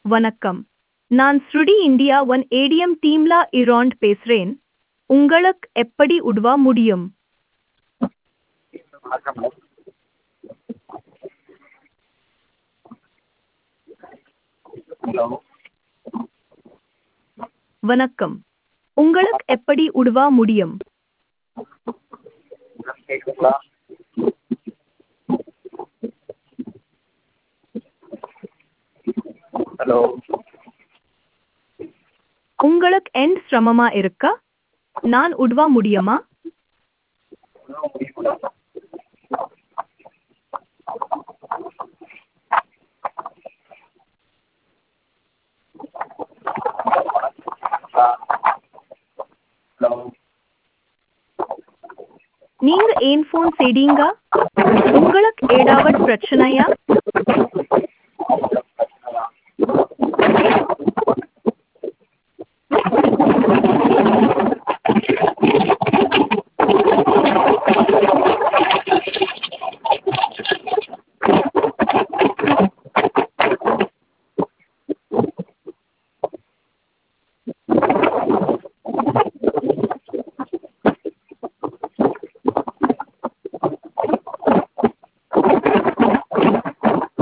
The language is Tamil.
வணக்கம் நான் ஸ்ருடி இந்தியா ஒன் ஏடிஎம் டீம்ல இராண்ட் பேசுறேன் உங்களுக்கு எப்படி உதவ முடியும் ஹலோ வணக்கம் உங்களுக்கு எப்படி உதவ முடியும் கேட்குதுங்களா ஹலோ உங்களுக்கு எண்ட் சிரமமா இருக்கா நான் உதவ முடியுமா ஹலோ நீங்க ஏன் ஃபோன் செய்தீங்க உங்களுக்கு ஏதாவது பிரச்சனையா